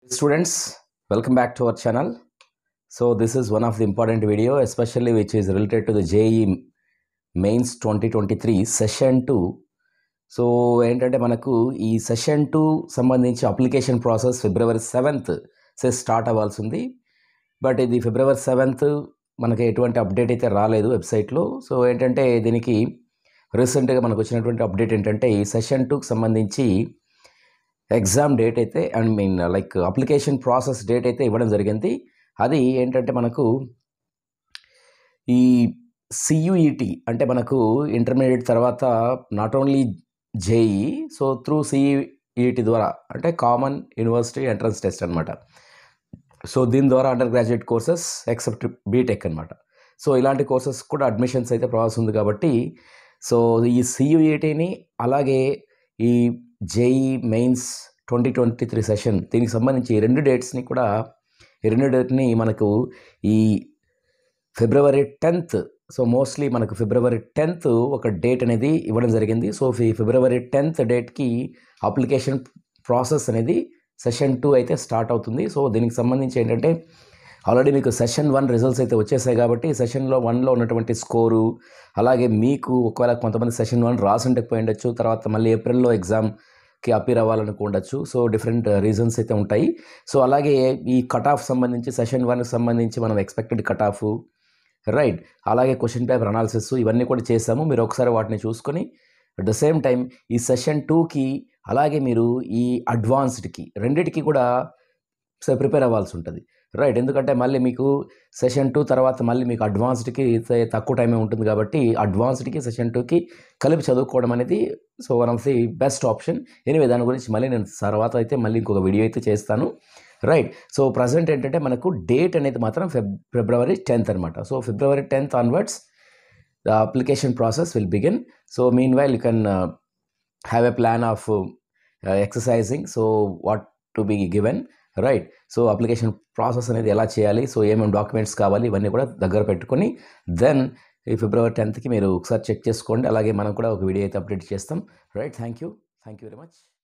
Students, welcome back to our channel. So this is one of the important video, especially which is related to the JE Mains 2023 Session 2. So ఏంటంటే మనకు ఈ session two సంబంధించి application process February seventh సే start అవ్వాల్సి ఉంది but ఇది February seventh మనకి ఎటువంటి అప్డేట్ అయితే రాలేదు వెబ్సైట్లో సో ఏంటంటే దీనికి రీసెంట్గా మనకు వచ్చినటువంటి అప్డేట్ ఏంటంటే ఈ సెషన్ టూకి సంబంధించి ఎగ్జామ్ డేట్ అయితే I mean like application process date అయితే ఇవ్వడం జరిగింది అది ఏంటంటే మనకు ఈ సియుఈటి అంటే మనకు ఇంటర్మీడియట్ తర్వాత not only JEE so through CET ద్వారా అంటే కామన్ యూనివర్సిటీ ఎంట్రన్స్ టెస్ట్ అనమాట సో దీని ద్వారా undergraduate courses except BTech అనమాట సో ఇలాంటి కోర్సెస్ కూడా అడ్మిషన్స్ అయితే ప్రాసెస్ ఉంది కాబట్టి సో ఈ సియుఈటీని అలాగే ఈ JEE mains twenty twenty three session దీనికి సంబంధించి ఈ రెండు డేట్స్ని కూడా ఈ రెండు డేట్ని మనకు ఈ ఫిబ్రవరి టెన్త్ సో మోస్ట్లీ మనకు ఫిబ్రవరి టెన్త్ ఒక డేట్ అనేది ఇవ్వడం జరిగింది సో ఈ ఫిబ్రవరి టెన్త్ డేట్కి అప్లికేషన్ ప్రాసెస్ అనేది సెషన్ టూ అయితే స్టార్ట్ అవుతుంది సో దీనికి సంబంధించి ఏంటంటే ఆల్రెడీ మీకు సెషన్ వన్ రిజల్ట్స్ అయితే వచ్చేసాయి కాబట్టి సెషన్లో వన్లో ఉన్నటువంటి స్కోరు అలాగే మీకు ఒకవేళ కొంతమంది సెషన్ వన్ రాసుండకపోయి ఉండొచ్చు తర్వాత మళ్ళీ ఏప్రిల్లో ఎగ్జామ్కి అపీర్ అవ్వాలనుకుండొచ్చు సో డిఫరెంట్ రీజన్స్ అయితే ఉంటాయి సో అలాగే ఈ కట్ ఆఫ్ సంబంధించి సెషన్ వన్కి సంబంధించి మనం ఎక్స్పెక్టెడ్ కట్ ఆఫ్ రైట్ అలాగే క్వశ్చన్ పేపర్ అనాలిసిస్ ఇవన్నీ కూడా చేసాము మీరు ఒకసారి వాటిని చూసుకొని అట్ ద సేమ్ టైం ఈ సెషన్ టూకి అలాగే మీరు ఈ అడ్వాన్స్డ్కి రెండిటికి కూడా ప్రిపేర్ అవ్వాల్సి ఉంటుంది రైట్ ఎందుకంటే మళ్ళీ మీకు సెషన్ టూ తర్వాత మళ్ళీ మీకు అడ్వాన్స్డ్కి తక్కువ టైమే ఉంటుంది కాబట్టి అడ్వాన్స్డ్కి సెషన్ టూకి కలిపి చదువుకోవడం అనేది so one of the best option anyway దాని గురించి మళ్ళీ నేను తర్వాత అయితే మళ్ళీ ఇంకొక వీడియో అయితే చేస్తాను రైట్ సో ప్రజెంట్ ఏంటంటే మనకు డేట్ అనేది మాత్రం ఫెబ్ ఫిబ్రవరి టెన్త్ అనమాట so February tenth onwards the application process will begin so meanwhile you can have a plan of exercising so what to be given right so application process అనేది ఎలా చేయాలి so ఏమేమి documents కావాలి ఇవన్నీ కూడా దగ్గర పెట్టుకొని దెన్ ఈ ఫిబ్రవరి టెన్త్కి మీరు ఒకసారి చెక్ చేసుకోండి అలాగే మనం కూడా ఒక వీడియో అయితే అప్డేట్ చేస్తాం right thank you thank you very much